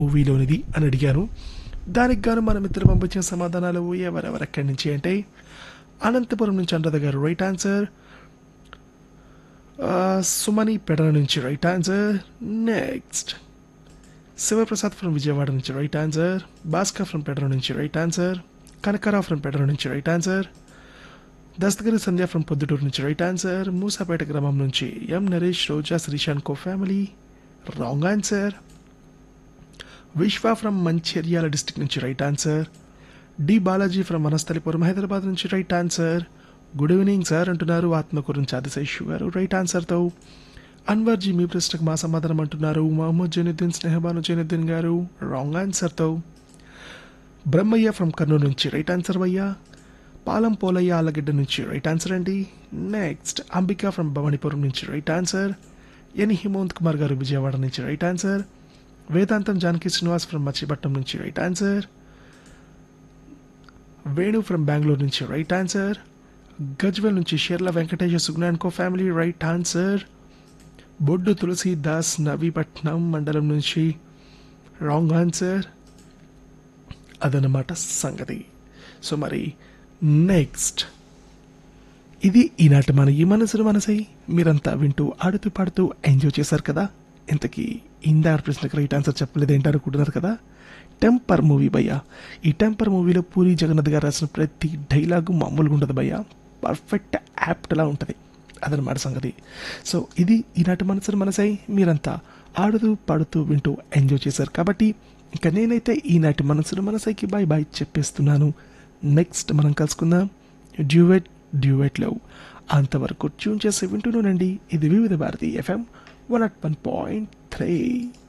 మూవీలోనిది అని అడిగాను దానికి గాను మన మిత్రులు పంపించిన సమాధానాలు ఎవరెవరెక్కడి నుంచి అంటే అనంతపురం నుంచి అనురాధ గారు రైట్ ఆన్సర్ సుమని పెడల నుంచి right answer next Sivaprasad from Vijayawada నుంచి రైట్ ఆన్సర్ భాస్కర్ ఫ్రమ్ పెడర నుంచి రైట్ ఆన్సర్ కనకరావు ఫ్రమ్ పెడర నుంచి right answer Dastagiri Sandhya from Proddatur నుంచి రైట్ ఆన్సర్ మూసాపేట గ్రామం నుంచి M Naresh Roja Sreesanth co family wrong answer Vishwa from Mancherial district నుంచి right answer D Balaji from Vanasthalipuram Hyderabad నుంచి right answer good evening sir అంటున్నారు ఆత్మకూరు నుంచి ఆదిశేషు గారు రైట్ ఆన్సర్తో అన్వర్ జీ మీ ప్రశ్నకు మా సమాధానం అంటున్నారు మహమ్మద్ జైనుద్దీన్ స్నేహబాను జైనుద్దీన్ గారు రాంగ్ ఆన్సర్తో బ్రహ్మయ్య ఫ్రమ్ కర్నూలు నుంచి రైట్ ఆన్సర్ భయ్యా పాలం పోలయ్య ఆలగడ్డ నుంచి రైట్ ఆన్సర్ అండి నెక్స్ట్ అంబిక ఫ్రమ్ భవానీపురం నుంచి right answer N Himanth Kumar గారు విజయవాడ నుంచి రైట్ ఆన్సర్ వేదాంతం జానకి శ్రీనివాస్ ఫ్రమ్ మచిలీపట్నం నుంచి right answer Venu from Bengaluru నుంచి రైట్ ఆన్సర్ గజ్వెల్ నుంచి షేర్ల వెంకటేశ్వర సుగ్నాన్ co family right answer Boddu Tulsidas నవీపట్నం మండలం నుంచి రాంగ్ ఆన్సర్ అదనమాట సంగతి సో మరి నెక్స్ట్ ఇది ఈనాటి మన ఈ మనసును మనసై మీరంతా వింటూ ఆడుతూ పాడుతూ ఎంజాయ్ చేశారు కదా ఇంతకీ ఇందార్ ప్రశ్నకు రైట్ ఆన్సర్ చెప్పలేదు ఏంటనుకుంటున్నారు కదా టెంపర్ మూవీ భయ్య ఈ టెంపర్ మూవీలో పూరి జగన్నాథ్ గారు రాసిన ప్రతి డైలాగు మామూలుగా ఉండదు భయ్య పర్ఫెక్ట్ యాప్ట్లా ఉంటుంది అదనమాట సంగతి సో ఇది ఈనాటి మనసును మనసై మీరంతా ఆడుతూ పాడుతూ వింటూ ఎంజాయ్ చేశారు కాబట్టి ఇంకా నేనైతే ఈనాటి మనసును మనసైకి బాయ్ బాయ్ చెప్పేస్తున్నాను నెక్స్ట్ మనం కలుసుకుందాం డ్యూవెట్ డ్యూవెట్లో అంతవరకు ట్యూన్ చేసి వింటూనండి ఇది Vividh Bharati FM one at one point three